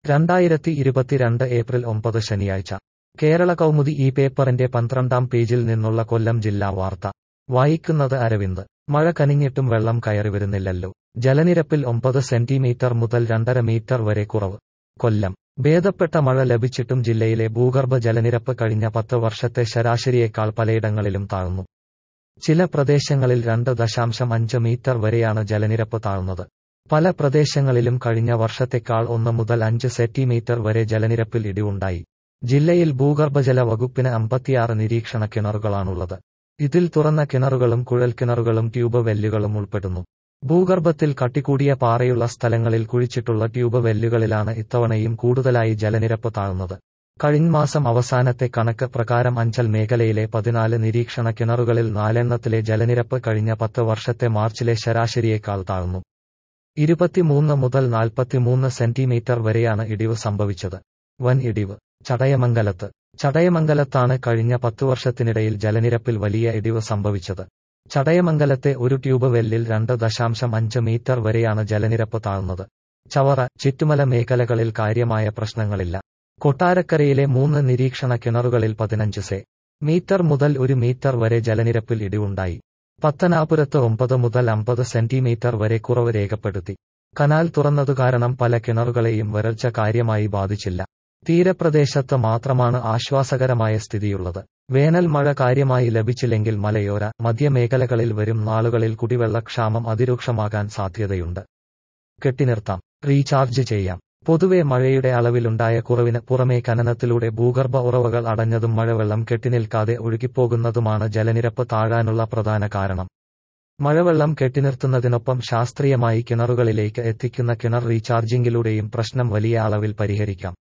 രണ്ടായിരത്തി ഇരുപത്തിരണ്ട് ഏപ്രിൽ ഒമ്പത് ശനിയാഴ്ച കേരള കൗമുദി ഈ പേപ്പറിന്റെ പന്ത്രണ്ടാം പേജിൽ നിന്നുള്ള കൊല്ലം ജില്ലാ വാർത്ത വായിക്കുന്നത് അരവിന്ദ് മഴ കനിഞ്ഞിട്ടും വെള്ളം കയറി വരുന്നില്ലല്ലോ ജലനിരപ്പിൽ ഒമ്പത് സെന്റിമീറ്റർ മുതൽ രണ്ടര മീറ്റർ വരെ കുറവ് കൊല്ലം ഭേദപ്പെട്ട മഴ ലഭിച്ചിട്ടും ജില്ലയിലെ ഭൂഗർഭ ജലനിരപ്പ് കഴിഞ്ഞ പത്ത് വർഷത്തെ ശരാശരിയേക്കാൾ പലയിടങ്ങളിലും താഴ്ന്നു ചില പ്രദേശങ്ങളിൽ രണ്ട് ദശാംശം അഞ്ച് മീറ്റർ വരെയാണ് ജലനിരപ്പ് താഴ്ന്നത് പല പ്രദേശങ്ങളിലും കഴിഞ്ഞ വർഷത്തെക്കാൾ ഒന്ന് മുതൽ അഞ്ച് സെന്റിമീറ്റർ വരെ ജലനിരപ്പിൽ ഇടിവുണ്ടായി ജില്ലയിൽ ഭൂഗർഭജല വകുപ്പിന് അമ്പത്തിയാറ് നിരീക്ഷണ കിണറുകളാണുള്ളത് ഇതിൽ തുറന്ന കിണറുകളും കുഴൽക്കിണറുകളും ട്യൂബ് വെല്ലുകളും ഉൾപ്പെടുന്നു ഭൂഗർഭത്തിൽ കട്ടികൂടിയ പാറയുള്ള സ്ഥലങ്ങളിൽ കുഴിച്ചിട്ടുള്ള ട്യൂബ് വെല്ലുകളിലാണ് ഇത്തവണയും കൂടുതലായി ജലനിരപ്പ് താഴ്ന്നത് കഴിഞ്ഞ മാസം അവസാനത്തെ കണക്ക് പ്രകാരം അഞ്ചൽ മേഖലയിലെ പതിനാല് നിരീക്ഷണ കിണറുകളിൽ നാലെണ്ണത്തിലെ ജലനിരപ്പ് കഴിഞ്ഞ പത്ത് വർഷത്തെ മാർച്ചിലെ ശരാശരിയേക്കാൾ താഴ്ന്നു ഇരുപത്തിമൂന്ന് മുതൽ നാൽപ്പത്തിമൂന്ന് സെന്റിമീറ്റർ വരെയാണ് ഇടിവ് സംഭവിച്ചത് വൻ ഇടിവ് ചടയമംഗലത്ത് ചടയമംഗലത്താണ് കഴിഞ്ഞ പത്തു വർഷത്തിനിടയിൽ ജലനിരപ്പിൽ വലിയ ഇടിവ് സംഭവിച്ചത് ചടയമംഗലത്തെ ഒരു ട്യൂബ് വെല്ലിൽ രണ്ട് ദശാംശം അഞ്ച് മീറ്റർ വരെയാണ് ജലനിരപ്പ് താഴ്ന്നത് ചവറ ചുറ്റുമല മേഖലകളിൽ കാര്യമായ പ്രശ്നങ്ങളില്ല കൊട്ടാരക്കരയിലെ മൂന്ന് നിരീക്ഷണ കിണറുകളിൽ പതിനഞ്ച് സെ മീറ്റർ മുതൽ ഒരു മീറ്റർ വരെ ജലനിരപ്പിൽ ഇടിവുണ്ടായി പത്തനാപുരത്ത് ഒമ്പത് മുതൽ അമ്പത് സെന്റിമീറ്റർ വരെ കുറവ് രേഖപ്പെടുത്തി കനാൽ തുറന്നതു കാരണം പല കിണറുകളെയും വരൾച്ച കാര്യമായി ബാധിച്ചില്ല തീരപ്രദേശത്ത് മാത്രമാണ് ആശ്വാസകരമായ സ്ഥിതിയുള്ളത് വേനൽ മഴ കാര്യമായി ലഭിച്ചില്ലെങ്കിൽ മലയോര മധ്യമേഖലകളിൽ വരും നാളുകളിൽ കുടിവെള്ളക്ഷാമം അതിരൂക്ഷമാകാൻ സാധ്യതയുണ്ട് കെട്ടിനിർത്താം റീചാർജ് ചെയ്യാം പൊതുവെ മഴയുടെ അളവിലുണ്ടായ കുറവിന് പുറമേ ഖനനത്തിലൂടെ ഭൂഗർഭ ഉറവകൾ അടഞ്ഞതും മഴവെള്ളം കെട്ടിനിൽക്കാതെ ഒഴുകിപ്പോകുന്നതുമാണ് ജലനിരപ്പ് താഴാനുള്ള പ്രധാന കാരണം മഴവെള്ളം കെട്ടിനിർത്തുന്നതിനൊപ്പം ശാസ്ത്രീയമായി കിണറുകളിലേക്ക് എത്തിക്കുന്ന കിണർ റീചാർജിംഗിലൂടെയും പ്രശ്നം വലിയ അളവിൽ പരിഹരിക്കാം